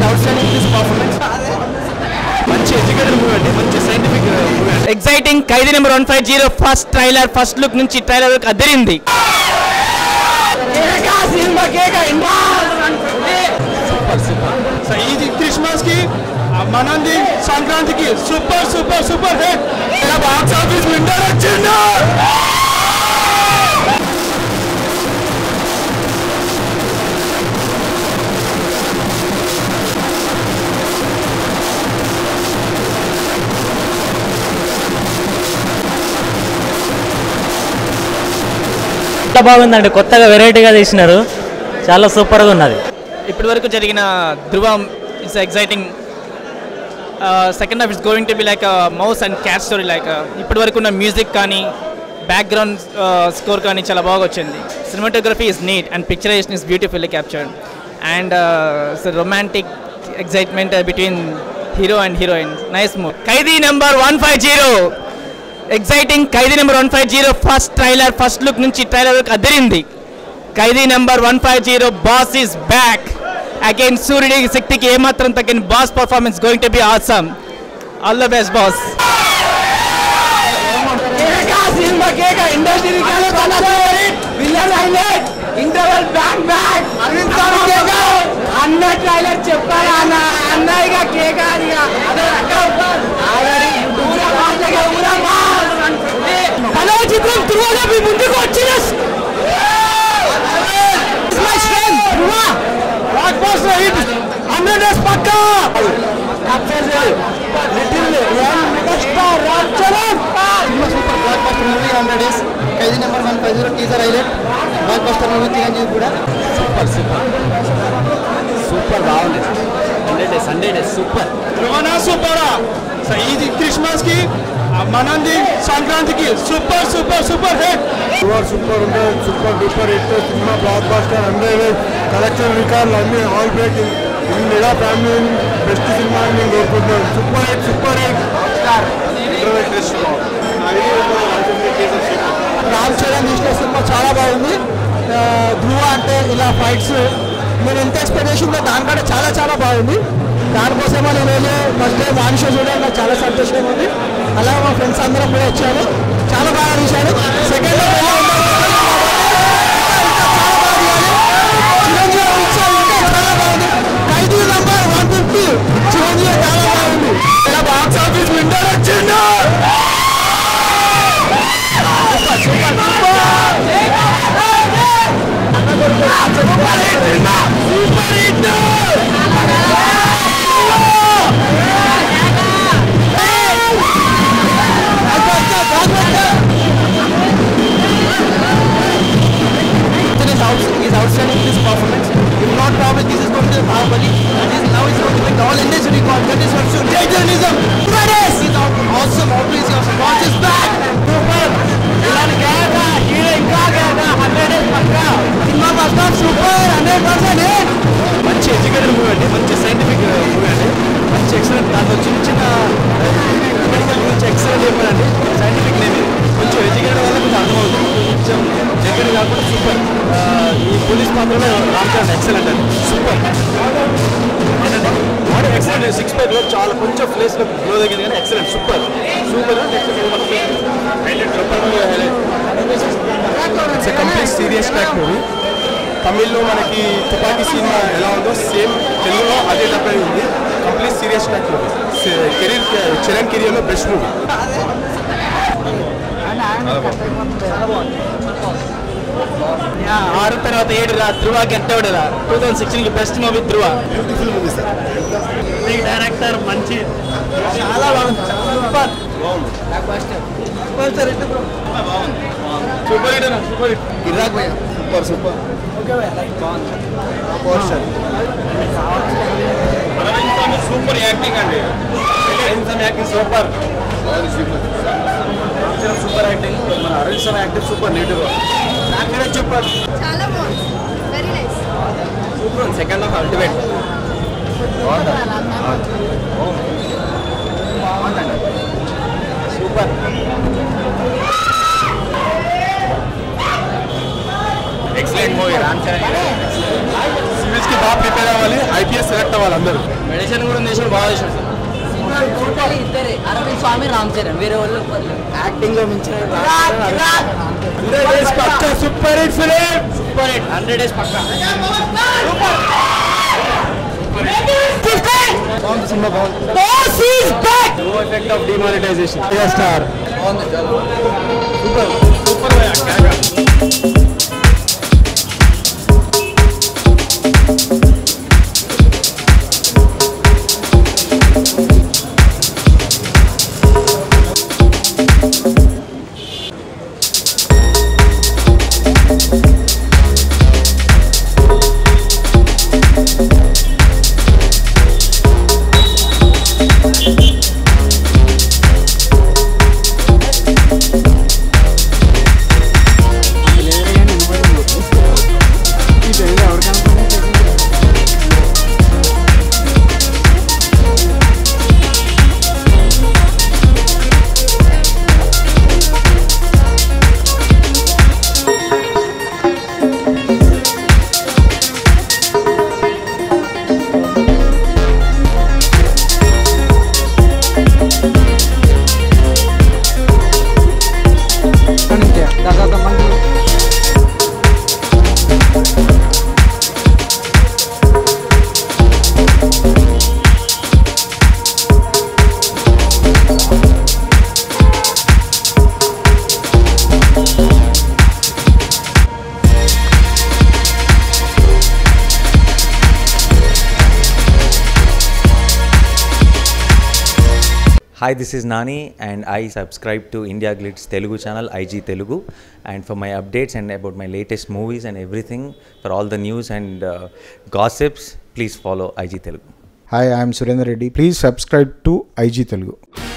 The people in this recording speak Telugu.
అవుట్ స్టాండింగ్ దిస్ పర్ఫార్మెన్స్ మంచి ఎడ్యుకేటెడ్ మూవీ అండి మంచి సైంటిఫిక్ మూవీ అండి exciting Khaidi number one five zero first trailer first look నుంచి ట్రైలర్ వరకు అదిరింది సో ఇది క్రిస్మస్ కి మనంది సంక్రాంతికి super super super hit box office winner వచ్చిండు చాలా బాగుందండి కొత్తగా వెరైటీగా తీసినారు చాలా సూపర్గా ఉన్నది ఇప్పటి వరకు జరిగిన Dhruva it's exciting second half it's going to be like mouse and cat story like ఇప్పటి వరకు ఉన్న మ్యూజిక్ కానీ బ్యాక్గ్రౌండ్ స్కోర్ కానీ చాలా బాగా వచ్చింది cinematography is neat and picturization is beautifully captured and romantic excitement between hero and heroine nice move Khaidi number one five zero exciting Khaidi number one five zero first trailer first look నుంచి ట్రైలర్ వరకు అదిరింది Khaidi number one five zero boss is back again సూర్యుడి శక్తికి ఏమాత్రం తగ్గని boss performance going to be awesome all the best boss interval back back అన్న ట్రైలర్ చెప్పాలి అన్న అన్నయ్యగా కేక హలో చిత్రం ధ్రువగా మీ ముందుకు వచ్చిన హండ్రెడ్ డేస్ పక్క super blockbuster movie hundred days Khaidi number one five zero teaser highlight blockbuster movie Chiranjeevi కూడా సూపర్ సూపర్ సూపర్ బాగుంది hundred days hundred days super ధ్రువనా సూపరా సో ఇది క్రిస్మస్ కి మనంది సంక్రాంతికి super super super hit super super ఉంటుంది సూపర్ డూపర్ హిట్ సినిమా బ్లాక్ బాస్టర్ హండ్రెడ్ కలెక్షన్ రికార్డులు అన్ని ఆల్ బ్రేక్ ఇది మెగా ఫ్యామిలీ బెస్ట్ సినిమా అని నేను కోరుకుంటున్నాను super hit super hit Ram Charan తీసిన సినిమా చాలా బాగుంది ఆ, ధ్రువ అంటే ఇలా ఫైట్స్ నేను ఎంత ఎక్స్పెక్ట్ చేసిందో దానికంటే చాలా చాలా బాగుంది దానికోసమే నేను వెళ్ళి ఫస్ట్ టైం వాన్ షో చూడడం నాకు చాలా సంతోషంగా ఉంది అలాగే మా ఫ్రెండ్స్ అందరం కూడా వచ్చాను చాలా బాగా తీశాడు సెకండ్ చిరంజీవి పిక్చర్ ఇంకా చాలా బాగుంది Khaidi number one fifty Chiranjeevi చాలా బాగుంది ఇలా బాక్స్ ఆఫీస్ విన్నర్ వచ్చిండు is out, is outstanding this performance. If not probably this is going to be Bahubali. And this now is going to make all Indian record. That is what should Jaijanism. Brothers! He's out, awesome. Obviously awesome. Watch is back. Super. ఇలాంటి గేట హీరో ఇంకా గేట హండ్రెడ్ డేస్ పక్క సినిమా పక్క సూపర్ హండ్రెడ్ పర్సెంట్ మంచి ఎడ్యుకేటెడ్ మూవీ అండి మంచి సైంటిఫిక్ మూవీ అండి మంచి ఎక్సలెంట్ దాంట్లో చిన్న చిన్న మెడికల్ గురించి ఎక్సలెంట్ చెప్పారండి సైంటిఫిక్ నేమ్ ఇది కొంచెం ఎడ్యుకేటెడ్ వల్ల కొంచెం అర్థమవుతుంది కొంచెం జగన్ కాకుండా సూపర్ ఈ పోలీస్ పాత్రలో రామ్ చరణ్ ఎక్సలెంట్ అండి సూపర్ ఏంటంటే బాడీ ఎక్సలెంట్ సిక్స్ ప్యాక్ లో చాలా కొంచెం ప్లేస్ లో గ్లో తగ్గింది కానీ excellent super super it's complete serious track movie తమిళ్లో మనకి తుపాకీ సినిమా ఎలా ఉందో సేమ్ తెలుగులో అదే డబ్బై ఉంది complete serious track movie career Charan కెరియర్లో బెస్ట్ మూవీ ఆరు తర్వాత ఏడు రా ధృవ గెట్టవుడు రా టూ థౌసండ్ సిక్స్టీన్ కి best movie Dhruva beautiful movie sir director మంచి చాలా బాగుంది సూపర్ సూపర్ హిట్ అన్న సూపర్ హిట్ ఇరాక్ భయ్య సూపర్ సూపర్ సూపర్ యాక్టింగ్ అండి యాక్టింగ్ సూపర్ సూపర్ యాక్టింగ్ మన అరవింద్ సార్ యాక్టింగ్ సూపర్ నీట్గా నాకనే చెప్పారు చాలా బాగుంది very nice super second half ultimate super excellent movie Ram Charan series కి బాగా ప్రిపేర్ అవ్వాలి ఐపీఎస్ సెలెక్ట్ అవ్వాలి అందరూ మెడిసిన్ కూడా చేసాడు బాగా చేసాడు సార్ టోటల్ ఇద్దరే అరవింద్ స్వామి రామ్ చరణ్ వేరే వాళ్ళు యాక్టింగ్ లో మించిన హండ్రెడ్ డేస్ పక్క super hit film super hit hundred days పక్క boss is back no effect of demonetization star Hi, this is Nani, and I subscribe to India Glitz Telugu channel, IG Telugu. And for my updates and about my latest movies and everything, for all the news and uh, gossips, please follow IG Telugu. Hi, I am Surendra Reddy. Please subscribe to IG Telugu.